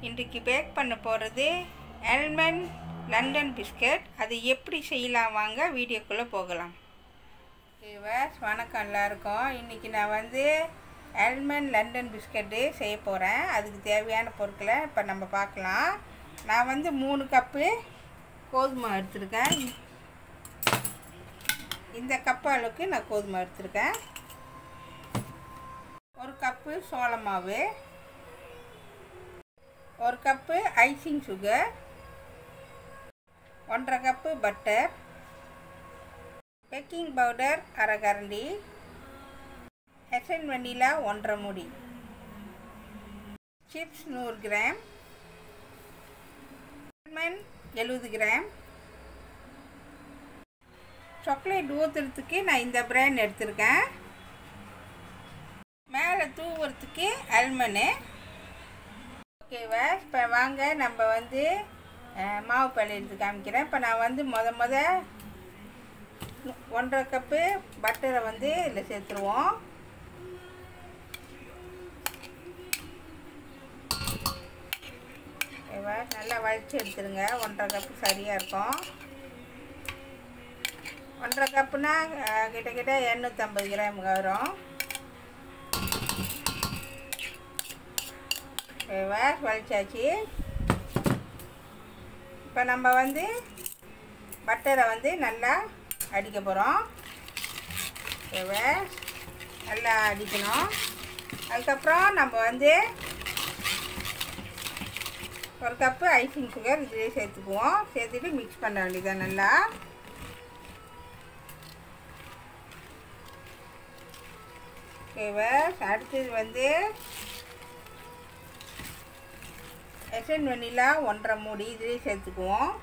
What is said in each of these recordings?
இன்றைக்கு பேக் பண்ண போகிறது ஆல்மண்ட் லண்டன் பிஸ்கட் அது எப்படி செய்யலாம் வாங்க வீடியோக்குள்ளே போகலாம் வியூவர்ஸ் வணக்கம் எல்லாருக்கும் இன்றைக்கி நான் வந்து ஆல்மண்ட் லண்டன் பிஸ்கட்டு செய்ய போகிறேன் அதுக்கு தேவையான பொருட்களை இப்போ நம்ம பார்க்கலாம் நான் வந்து மூணு கப்பு கோதுமை எடுத்திருக்கேன் இந்த கப்பு அளவுக்கு நான் கோதுமை எடுத்திருக்கேன் ஒரு கப்பு சோள மாவு ஒரு கப்பு ஐசிங் சுகர் ஒன்றரை கப்பு பட்டர் பேக்கிங் பவுடர் அரை கரண்டி எசன் வெண்ணிலா ஒன்றரை மூடி சிப்ஸ் நூறு கிராம் ஆல்மண்ட் எழுபது கிராம் சாக்லேட் ஊற்றுறதுக்கு நான் இந்த பிராண்ட் எடுத்திருக்கேன் மேலே தூவுறதுக்கு ஆல்மண்டு ஓகேவா இப்போ வாங்க நம்ம வந்து அஹ், மாவு பள்ளி எடுத்து காமிக்கிறேன் இப்போ நான் வந்து மொத மொத ஒன்றரை கப்பு பட்டரை வந்து இதில் சேர்த்துருவோம் ஓகேவா நல்லா வலிச்சு எடுத்துருங்க ஒன்றரை கப்பு சரியாக இருக்கும் ஒன்றரை கப்புனா அஹ், கிட்டத்தட்ட எண்ணூற்றம்பது கிராம் வரும் ஓகேவா வலிச்சாச்சு இப்போ நம்ம வந்து பட்டரை வந்து நல்லா அடிக்க போகிறோம் ஓகேவா நல்லா அடிக்கணும் அதுக்கப்புறம் நம்ம வந்து ஒரு கப்பு ஐசிங் சுகர் இதிலே சேர்த்துக்குவோம் சேர்த்துட்டு மிக்ஸ் பண்ண வேண்டியதான் நல்லா ஓகேவா அடுத்தது வந்து எசன் வெண்ணிலா ஒன்றரை மூடி இதிலே சேர்த்துக்குவோம்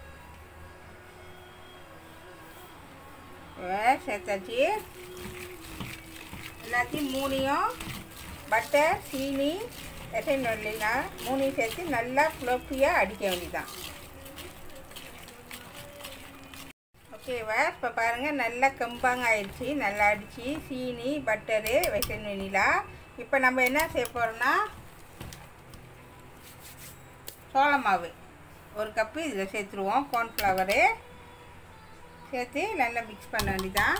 சேர்த்தாச்சு எல்லாத்தையும் மூணையும் பட்டர் சீனி எசன் வெண்ணிலா மூணையும் சேர்த்து நல்லா ஃப்ளஃபியாக அடிக்க வேண்டியதான் ஓகேவா இப்போ பாருங்கள் நல்லா கம்பாங்க ஆயிடுச்சு நல்லா அடித்து சீனி பட்டரு வெசன் வெண்ணிலா இப்போ நம்ம என்ன செய்ய போகிறோம்னா சோள மாவு ஒரு கப்பு இதில் சேர்த்துருவோம் கார்ன்ஃப்ளவரு சேர்த்து நல்லா மிக்ஸ் பண்ண வேண்டியதான்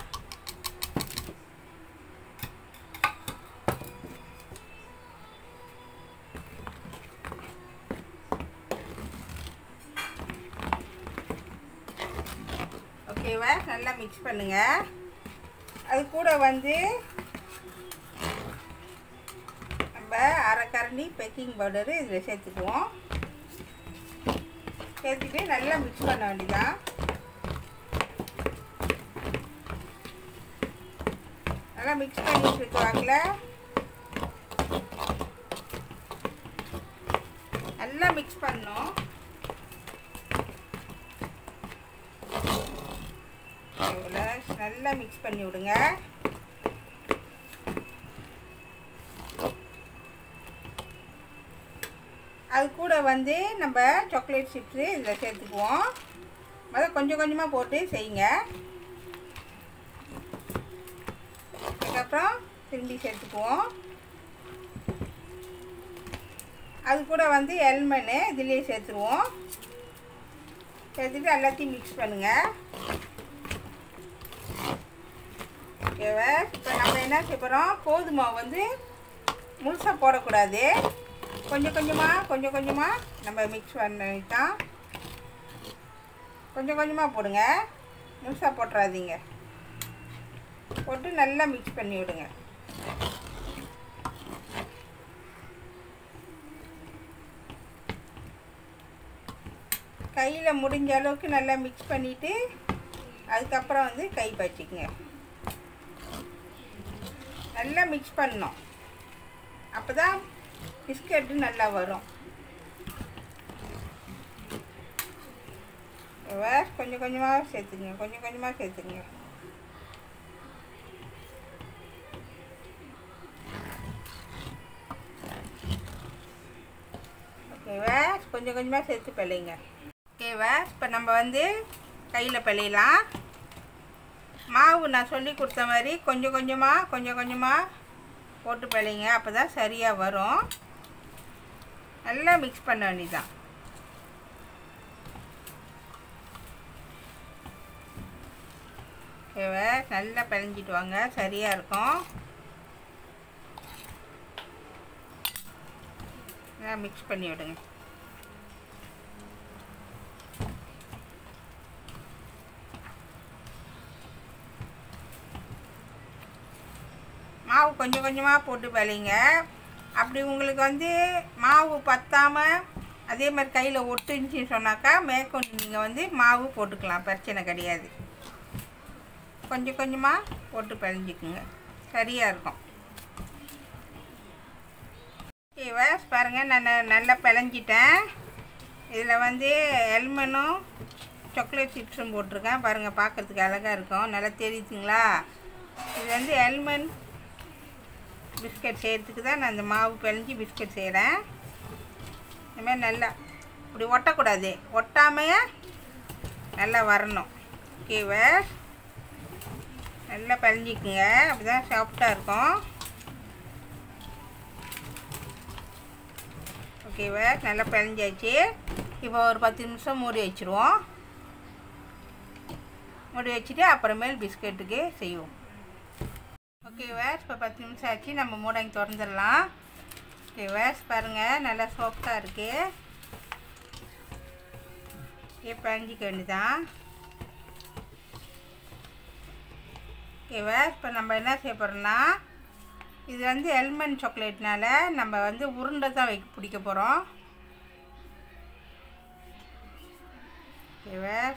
ஓகேவா நல்லா மிக்ஸ் பண்ணுங்க அது கூட வந்து நம்ம அரை கரண்டி பேக்கிங் பவுடரு இதில் சேர்த்துக்குவோம் சேர்த்துட்டு நல்லா மிக்ஸ் பண்ண வேண்டியதான் நல்லா மிக்ஸ் பண்ணிட்டு இருக்குவாங்கள நல்லா மிக்ஸ் பண்ணணும் இவ்வளோ நல்லா மிக்ஸ் பண்ணி விடுங்க அது கூட வந்து நம்ம சாக்லேட் சிப்ஸு இதில் சேர்த்துக்குவோம் முதல் கொஞ்சம் கொஞ்சமாக போட்டு செய்யுங்க அதுக்கப்புறம் திரும்பி சேர்த்துக்குவோம் அது கூட வந்து எல்மனு இதுலேயே சேர்த்துருவோம் சேர்த்துட்டு எல்லாத்தையும் மிக்ஸ் பண்ணுங்கள் ஓகேவா இப்போ நம்ம என்ன செய்ய போகிறோம் கோதுமை வந்து முழுசாக போடக்கூடாது கொஞ்சம் கொஞ்சமாக கொஞ்சம் கொஞ்சமாக நம்ம மிக்ஸ் பண்ணிட்டான் கொஞ்சம் கொஞ்சமாக போடுங்க முழுசாக போட்டுறாதீங்க போட்டு நல்லா மிக்ஸ் பண்ணி விடுங்க கையில் முடிஞ்ச அளவுக்கு நல்லா மிக்ஸ் பண்ணிவிட்டு அதுக்கப்புறம் வந்து கை பச்சிக்குங்க நல்லா மிக்ஸ் பண்ணணும் அப்போ தான் பிஸ்கட்டு நல்லா வரும் வேறு கொஞ்சம் கொஞ்சமாக சேர்த்துக்குங்க கொஞ்சம் கொஞ்சமாக சேர்த்துக்குங்க ஓகேவா கொஞ்சம் கொஞ்சமாக சேர்த்து பிழைங்க ஓகேவா இப்போ நம்ம வந்து கையில் பிழையலாம் மாவு நான் சொல்லி கொடுத்த மாதிரி கொஞ்சம் கொஞ்சமாக கொஞ்சம் கொஞ்சமாக போட்டு பிழைங்க அப்போ தான் சரியாக வரும் நல்லா மிக்ஸ் பண்ண வேண்டியதுதான் ஓகேவா நல்லா பிணைஞ்சிட்டு வாங்க சரியாக இருக்கும் நல்லா மிக்ஸ் பண்ணி விடுங்க மாவு கொஞ்சம் கொஞ்சமாக போட்டு பிழைங்க அப்படி உங்களுக்கு வந்து மாவு பத்தாமல் அதே மாதிரி கையில் ஒட்டுச்சுன்னு சொன்னாக்கா மேற்கொண்டு நீங்கள் வந்து மாவு போட்டுக்கலாம் பிரச்சனை கிடையாது கொஞ்சம் கொஞ்சமாக போட்டு பிழைஞ்சிக்குங்க சரியாக இருக்கும் ஓகேவா பாருங்கள் நான் நல்லா பிழைஞ்சிட்டேன் இதில் வந்து எல்மனும் சாக்லேட் சிப்ஸும் போட்டிருக்கேன் பாருங்கள் பார்க்குறதுக்கு அழகாக இருக்கும் நல்லா தெரியுதுங்களா இது வந்து எல்மன் பிஸ்கட் செய்கிறதுக்கு தான் நான் இந்த மாவு பிழைஞ்சி பிஸ்கட் செய்கிறேன் இந்தமாதிரி நல்லா இப்படி ஒட்டக்கூடாது ஒட்டாமையே நல்லா வரணும் ஓகேவா நல்லா பிழைஞ்சிக்குங்க அப்படி தான் சாஃப்டாக இருக்கும் ஓகேவா நல்லா பிழைஞ்சாச்சு இப்போ ஒரு பத்து நிமிஷம் மூடி வச்சுருவோம் மூடி வச்சுட்டு அப்புறமேல் பிஸ்கெட்டுக்கு செய்வோம் ஓகே வேஸ் இப்போ பத்து நிமிஷம் ஆச்சு நம்ம மூடங்கி திறந்துடலாம் ஓகே வேஸ் பாருங்கள் நல்லா சாஃப்டாக இருக்குது இப்போ பழஞ்சிக்க வேண்டியதான் ஓகே வேஸ் இப்போ நம்ம என்ன செய்ய போகிறோம்னா இது வந்து எல்மண்ட் சாக்லேட்னால நம்ம வந்து உருண்டை தான் வைக்க பிடிக்க போகிறோம் ஓகே வேஸ்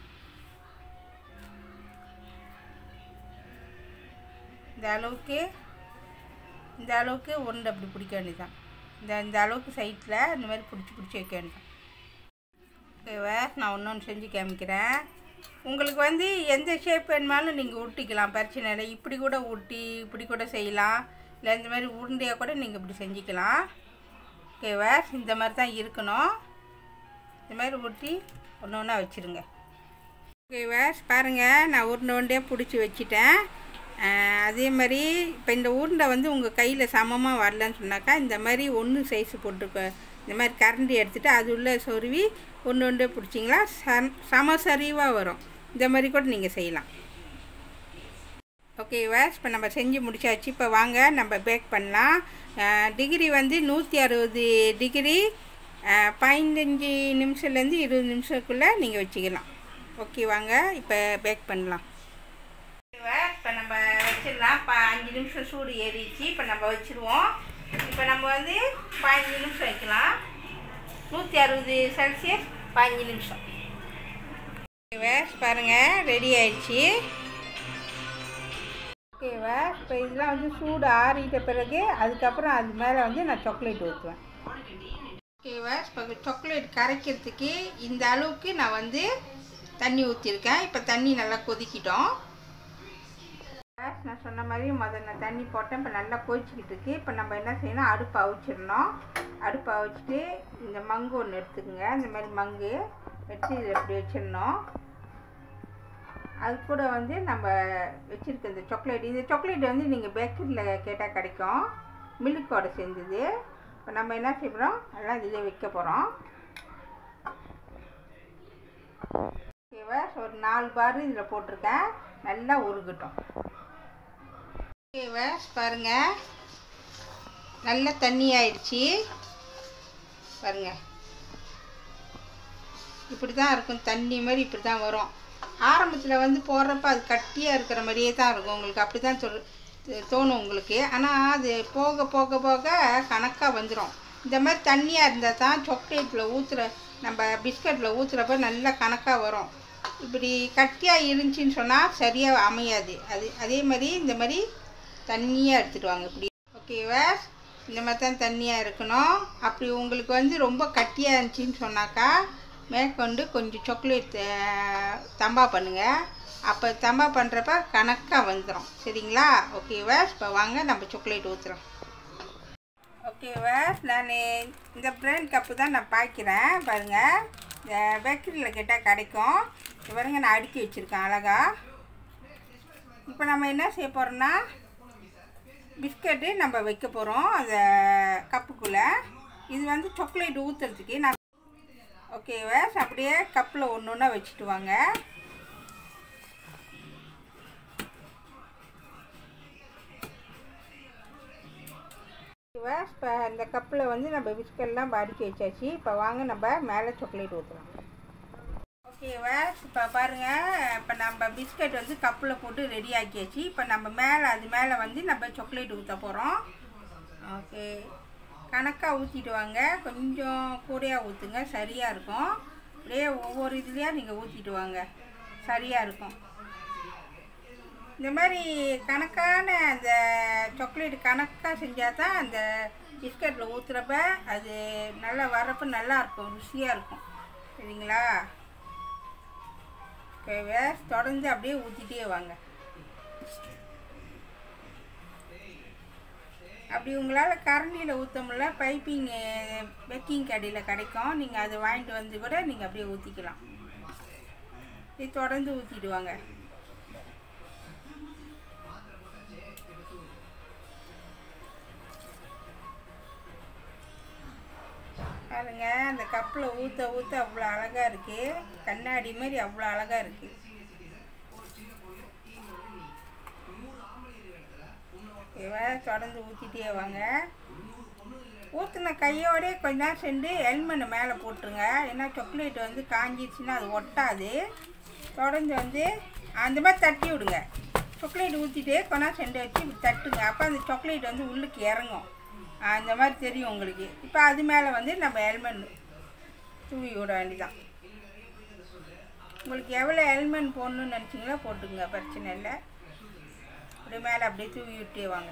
இந்த அளவுக்கு இந்த அளவுக்கு உருண்டை அப்படி பிடிக்க வேண்டியதான் இந்த இந்த அளவுக்கு சைட்டில் இந்த மாதிரி பிடிச்சி பிடிச்சி வைக்க வேண்டியதான் ஓகேவா நான் ஒன்று செஞ்சு காமிக்கிறேன் உங்களுக்கு வந்து எந்த ஷேப் வேணுமாலும் நீங்கள் ஊட்டிக்கலாம் பிரச்சனை இல்லை இப்படி கூட ஊட்டி இப்படி கூட செய்யலாம் இல்லை இந்த மாதிரி உருண்டையாக கூட நீங்கள் இப்படி செஞ்சுக்கலாம் ஓகேவா இந்த மாதிரி தான் இருக்கணும் இந்த மாதிரி ஊட்டி ஒன்று ஒன்றா வச்சுருங்க ஓகேவா பாருங்கள் நான் உருண்டை உருண்டையாக பிடிச்சி வச்சுட்டேன் அதே மாதிரி இப்போ இந்த உருண்டை வந்து உங்கள் கையில் சமமாக வரலன்னு சொன்னாக்கா இந்த மாதிரி ஒன்று சைஸ் போட்டுருக்க இந்த மாதிரி கரண்டி எடுத்துகிட்டு அது உள்ளே சொருவி ஒன்று ஒன்று பிடிச்சிங்களா சம் சம சரிவாக வரும் இந்த மாதிரி கூட நீங்கள் செய்யலாம் ஓகேவா இப்போ நம்ம செஞ்சு முடிச்சாச்சு இப்போ வாங்க நம்ம பேக் பண்ணலாம் டிகிரி வந்து நூற்றி அறுபது டிகிரி பதினஞ்சு நிமிஷத்துலேருந்து இருபது நிமிஷத்துக்குள்ளே நீங்கள் வச்சுக்கலாம் ஓகே வாங்க இப்போ பேக் பண்ணலாம் இப்போ நம்ம வச்சிடலாம் இப்போ அஞ்சு நிமிஷம் சூடு ஏறிச்சு இப்போ நம்ம வச்சுருவோம் இப்போ நம்ம வந்து பதினஞ்சு நிமிஷம் வைக்கலாம் நூற்றி அறுபது செல்சியஸ் பதினஞ்சு நிமிஷம் ஓகேவா பாருங்கள் ரெடி ஆயிடுச்சு ஓகேவா இப்போ இதெல்லாம் வந்து சூடு ஆறிட்ட பிறகு அதுக்கப்புறம் அது மேலே வந்து நான் சாக்லேட் ஊற்றுவேன் ஓகேவா இப்போ சாக்லேட் கரைக்கிறதுக்கு இந்த அளவுக்கு நான் வந்து தண்ணி ஊற்றிருக்கேன் இப்போ தண்ணி நல்லா கொதிக்கிட்டோம் நான் சொன்ன மாதிரி முதல்ல தண்ணி போட்டேன் இப்போ நல்லா கொதிச்சிக்கிட்டு இருக்கு இப்போ நம்ம என்ன செய்யணும் அடுப்பை அவிச்சிடணும் அடுப்பை அவிச்சிட்டு இந்த மங்கு ஒன்று எடுத்துக்கோங்க இந்த மாதிரி மங்கு எடுத்து இதில் இப்படி வச்சிடணும் அது கூட வந்து நம்ம வச்சுருக்க இந்த சாக்லேட் இந்த சாக்லேட் வந்து நீங்கள் பேக்கரியில் கேட்டால் கிடைக்கும் மில்கோட சேர்ந்தது இப்போ நம்ம என்ன செய்கிறோம் எல்லாம் இதில் வைக்க போகிறோம் ஓகேவா ஒரு நாலு பார் இதில் போட்டிருக்கேன் நல்லா உருகட்டும் ஓகேவா பாருங்க நல்ல தண்ணி ஆயிடுச்சு பாருங்க இப்படி தான் இருக்கும் தண்ணி மாதிரி இப்படி தான் வரும் ஆரம்பத்தில் வந்து போடுறப்ப அது கட்டியாக இருக்கிற மாதிரியே தான் இருக்கும் உங்களுக்கு அப்படி தான் சொல் தோணும் உங்களுக்கு ஆனால் அது போக போக போக கணக்காக வந்துடும் இந்த மாதிரி தண்ணியாக இருந்தால் தான் சாக்லேட்டில் ஊற்றுற நம்ம பிஸ்கட்டில் ஊற்றுறப்ப நல்லா கணக்காக வரும் இப்படி கட்டியாக இருந்துச்சின்னு சொன்னால் சரியாக அமையாது அது அதே மாதிரி இந்த மாதிரி தண்ணியாக எடுத்துகிட்டு வாங்க இப்படி ஓகேவா இந்த மாதிரி தான் தண்ணியாக இருக்கணும் அப்படி உங்களுக்கு வந்து ரொம்ப கட்டியாக இருந்துச்சின்னு சொன்னாக்கா மேற்கொண்டு கொஞ்சம் சாக்லேட் தம்பா பண்ணுங்கள் அப்போ தம்பா பண்ணுறப்ப கணக்காக வந்துடும் சரிங்களா ஓகேவா இப்போ வாங்க நம்ம சாக்லேட் ஊற்றுறோம் ஓகேவா நான் இந்த பிராண்ட் கப்பு தான் நான் பாய்க்கிறேன் பாருங்கள் இந்த பேக்கரியில் கேட்டால் கிடைக்கும் இது பாருங்க நான் அடுக்கி வச்சுருக்கேன் அழகா இப்போ நம்ம என்ன செய்ய போகிறோம்னா பிஸ்கட்டு நம்ம வைக்க போகிறோம் அந்த கப்புக்குள்ளே இது வந்து சாக்லேட் ஊற்றுறதுக்கு நான் ஓகேவா அப்படியே கப்பில் ஒன்று ஒன்றா வச்சுட்டு வாங்க ஓகேவா இப்போ இந்த கப்பில் வந்து நம்ம பிஸ்கட்லாம் அடுக்கி வச்சாச்சு இப்போ வாங்க நம்ம மேலே சாக்லேட் ஊற்றலாம் ஓகேவா இப்போ பாருங்கள் இப்போ நம்ம பிஸ்கட் வந்து கப்பில் போட்டு ரெடி ஆக்கியாச்சு இப்போ நம்ம மேலே அது மேலே வந்து நம்ம சாக்லேட் ஊற்ற போகிறோம் ஓகே கணக்காக ஊற்றிட்டு வாங்க கொஞ்சம் கூடையாக ஊற்றுங்க சரியாக இருக்கும் அப்படியே ஒவ்வொரு இதுலேயாக நீங்கள் ஊற்றிட்டு வாங்க சரியாக இருக்கும் இந்த மாதிரி கணக்கான அந்த சாக்லேட் கணக்காக செஞ்சால் தான் அந்த பிஸ்கட்டில் ஊற்றுறப்ப அது நல்லா வரப்போ நல்லா இருக்கும் ருசியாக இருக்கும் சரிங்களா ஓகேவா தொடர்ந்து அப்படியே ஊற்றிட்டே வாங்க அப்படி உங்களால் கரண்டியில் ஊற்ற முடியல பைப்பிங் பேக்கிங் கடையில் கிடைக்கும் நீங்கள் அதை வாங்கிட்டு வந்து கூட நீங்கள் அப்படியே ஊற்றிக்கலாம் இது தொடர்ந்து ஊற்றிடுவாங்க பாருங்க அந்த கப்பில் ஊற்ற ஊற்ற அவ்வளோ அழகாக இருக்குது கண்ணாடி மாதிரி அவ்வளோ அழகாக இருக்குது ஓகேவா தொடர்ந்து ஊற்றிட்டே வாங்க ஊற்றின கையோடே கொஞ்ச நேரம் சென்று எல்மனை மேலே போட்டுருங்க ஏன்னா சாக்லேட் வந்து காஞ்சிடுச்சுன்னா அது ஒட்டாது தொடர்ந்து வந்து அந்த மாதிரி தட்டி விடுங்க சாக்லேட் ஊற்றிட்டு கொஞ்ச நேரம் சென்று வச்சு இப்படி தட்டுங்க அப்போ அந்த சாக்லேட் வந்து உள்ளுக்கு இறங்கும் அந்த மாதிரி தெரியும் உங்களுக்கு இப்போ அது மேலே வந்து நம்ம எல்மன் தூவி விட வேண்டியதான் உங்களுக்கு எவ்வளோ எல்மன் போடணும்னு நினச்சிங்களோ போட்டுங்க பிரச்சனை இல்லை அப்படியே மேலே அப்படியே தூவி விட்டே வாங்க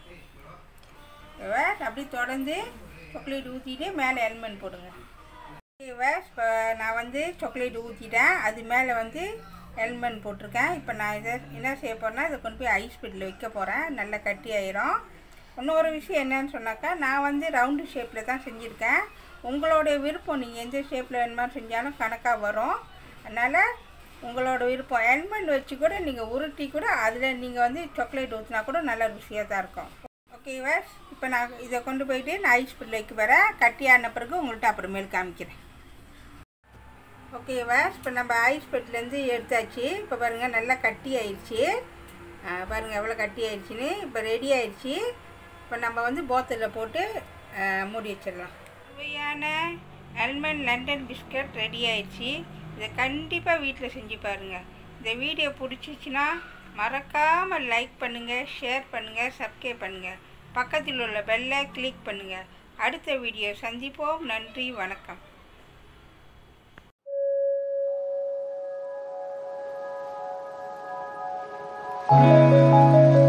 ஓகேவா அப்படியே தொடர்ந்து சாக்லேட் ஊற்றிட்டு மேலே எல்மன் போடுங்க ஓகேவா இப்போ நான் வந்து சாக்லேட் ஊற்றிட்டேன் அது மேலே வந்து எல்மன் போட்டிருக்கேன் இப்போ நான் இதை என்ன செய்ய போகிறேன்னா இதை கொண்டு போய் ஐஸ் பெட்டில் வைக்க போகிறேன் நல்லா கட்டி ஆயிரும் இன்னொரு விஷயம் என்னன்னு சொன்னாக்கா நான் வந்து ரவுண்டு ஷேப்பில் தான் செஞ்சுருக்கேன் உங்களுடைய விருப்பம் நீங்கள் எந்த ஷேப்பில் வேணுமா செஞ்சாலும் கணக்காக வரும் அதனால் உங்களோட விருப்பம் எல்மெண்ட் வச்சு கூட நீங்கள் உருட்டி கூட அதில் நீங்கள் வந்து சாக்லேட் ஊற்றினா கூட நல்ல ருசியாக தான் இருக்கும் ஓகேவா இப்போ நான் இதை கொண்டு போயிட்டு நான் ஐஸ் பெட்டில் வைக்க வரேன் கட்டி ஆன பிறகு உங்கள்கிட்ட அப்புறமேல் காமிக்கிறேன் ஓகேவா இப்போ நம்ம ஐஸ் பெட்டிலேருந்து எடுத்தாச்சு இப்போ பாருங்கள் நல்லா கட்டி ஆயிடுச்சு பாருங்கள் எவ்வளோ கட்டி ஆயிடுச்சுன்னு இப்போ ரெடி ஆயிடுச்சு இப்போ நம்ம வந்து போத்தலில் போட்டு மூடி வச்சிடலாம் சுவையான அல்மண்ட் லண்டன் பிஸ்கட் ரெடி ஆயிடுச்சு இதை கண்டிப்பாக வீட்டில் செஞ்சு பாருங்கள் இந்த வீடியோ பிடிச்சிச்சின்னா மறக்காமல் லைக் பண்ணுங்கள் ஷேர் பண்ணுங்கள் சப்ஸ்கிரைப் பண்ணுங்கள் பக்கத்தில் உள்ள பெல்லை கிளிக் பண்ணுங்கள் அடுத்த வீடியோ சந்திப்போம் நன்றி வணக்கம் Thank you.